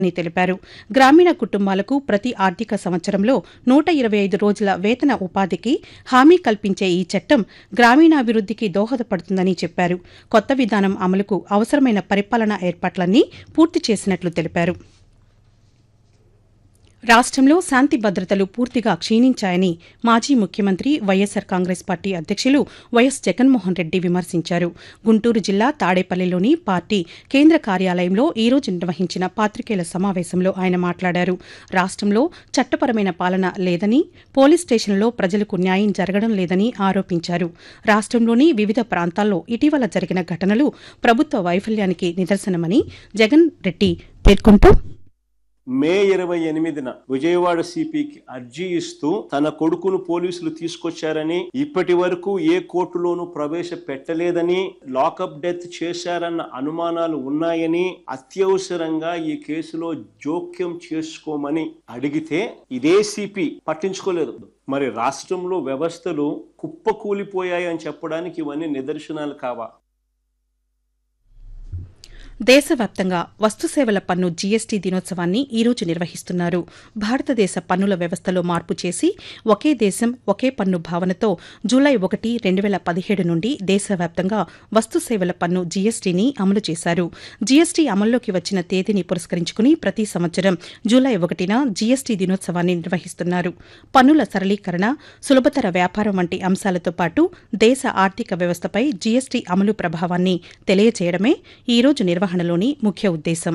అని తెలిపారు గ్రామీణ కుటుంబాలకు ప్రతి ఆర్థిక సంవత్సరంలో నూట ఇరవై ఐదు రోజుల వేతన ఉపాధికి హామీ కల్పించే ఈ చట్టం గ్రామీణాభివృద్ధికి దోహదపడుతుందని చెప్పారు కొత్త విధానం అమలుకు అవసరమైన పరిపాలనా ఏర్పాట్లన్నీ పూర్తి చేసినట్లు తెలిపారు రాష్ట్రంలో శాంతి భద్రతలు పూర్తిగా క్షీణించాయని మాజీ ముఖ్యమంత్రి వైఎస్సార్ కాంగ్రెస్ పార్టీ అధ్యక్షులు వైఎస్ జగన్మోహన్ రెడ్డి విమర్శించారు గుంటూరు జిల్లా తాడేపల్లిలోని పార్టీ కేంద్ర కార్యాలయంలో ఈ రోజు నిర్వహించిన పాత్రికేయుల సమావేశంలో ఆయన మాట్లాడారు రాష్ట్రంలో చట్టపరమైన పాలన లేదని పోలీస్ స్టేషన్లో ప్రజలకు న్యాయం జరగడం లేదని ఆరోపించారు రాష్ట్రంలోని వివిధ ప్రాంతాల్లో ఇటీవల జరిగిన ఘటనలు ప్రభుత్వ వైఫల్యానికి నిదర్శనమని జగన్ రెడ్డి పేర్కొంటూ మే ఇరవై ఎనిమిదిన విజయవాడ సిపికి అర్జీ ఇస్తూ తన కొడుకును పోలీసులు తీసుకొచ్చారని ఇప్పటి వరకు ఏ కోర్టులోనూ ప్రవేశపెట్టలేదని లాకప్ డెత్ చేశారన్న అనుమానాలు ఉన్నాయని అత్యవసరంగా ఈ కేసులో జోక్యం చేసుకోమని అడిగితే ఇదే సిపి పట్టించుకోలేదు మరి రాష్ట్రంలో వ్యవస్థలు కుప్పకూలిపోయాయని చెప్పడానికి ఇవన్నీ నిదర్శనాలు కావా దేశవ్యాప్తంగా వస్తుసేవల పన్ను జీఎస్టీ దినోత్సవాన్ని ఈ రోజు నిర్వహిస్తున్నారు భారతదేశ పన్నుల వ్యవస్థలో మార్పు చేసి ఒకే దేశం ఒకే పన్ను భావనతో జూలై ఒకటి రెండు వేల పదిహేడు నుండి దేశవ్యాప్తంగా వస్తుసేవల పన్ను జీఎస్టీని అమలు చేశారు జీఎస్టీ అమల్లోకి వచ్చిన తేదీని పురస్కరించుకుని ప్రతి సంవత్సరం జూలై ఒకటిన జీఎస్టీ దినోత్సవాన్ని నిర్వహిస్తున్నారు పన్నుల సరళీకరణ సులభతర వ్యాపారం వంటి అంశాలతో పాటు దేశ ఆర్థిక వ్యవస్థపై జీఎస్టీ అమలు ప్రభావాన్ని తెలియజేయడమే ఈ రోజు నిర్వహణలోని ముఖ్య ఉద్దేశం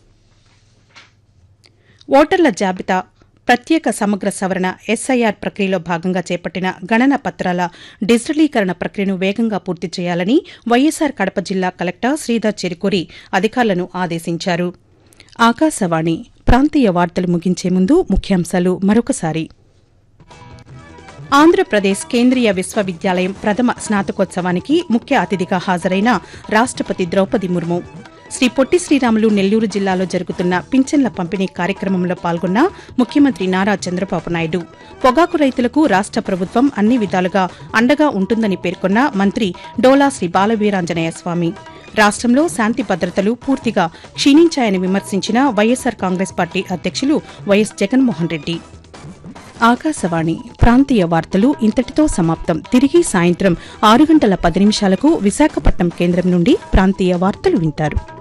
ఓటర్ల జాబితా ప్రత్యేక సమగ్ర సవరణ ఎస్ఐఆర్ ప్రక్రియలో భాగంగా చేపట్టిన గణన పత్రాల డిజిటలీకరణ ప్రక్రియను వేగంగా పూర్తి చేయాలని వైఎస్సార్ కడప జిల్లా కలెక్టర్ శ్రీధర్ చెరుకూరి అధికారులను ఆదేశించారు ఆకాశవాణి ప్రాంతీయ వార్తలు ముగించే ముందు ముఖ్యాంశాలు మరొకసారి ఆంధ్రప్రదేశ్ కేంద్రీయ విశ్వవిద్యాలయం ప్రథమ స్నాతకోత్సవానికి ముఖ్య అతిథిగా హాజరైన రాష్టపతి ద్రౌపది ముర్ము శ్రీ పొట్టి శ్రీరాములు నెల్లూరు జిల్లాలో జరుగుతున్న పింఛన్ల పంపిణీ కార్యక్రమంలో పాల్గొన్న ముఖ్యమంత్రి నారా చంద్రబాబు నాయుడు పొగాకు రైతులకు రాష్ట ప్రభుత్వం అన్ని విధాలుగా అండగా ఉంటుందని పేర్కొన్న మంత్రి డోలా శ్రీ బాలవీరాంజనేయ స్వామి రాష్ట్రంలో శాంతి భద్రతలు పూర్తిగా క్షీణించాయని విమర్శించిన వైఎస్సార్ కాంగ్రెస్ పార్టీ అధ్యక్షులు వైఎస్ జగన్మోహన్ రెడ్డి ఆకాశవాణి ప్రాంతీయ వార్తలు ఇంతటితో సమాప్తం తిరిగి సాయంత్రం ఆరు గంటల పది నిమిషాలకు విశాఖపట్నం కేంద్రం నుండి ప్రాంతీయ వార్తలు వింటారు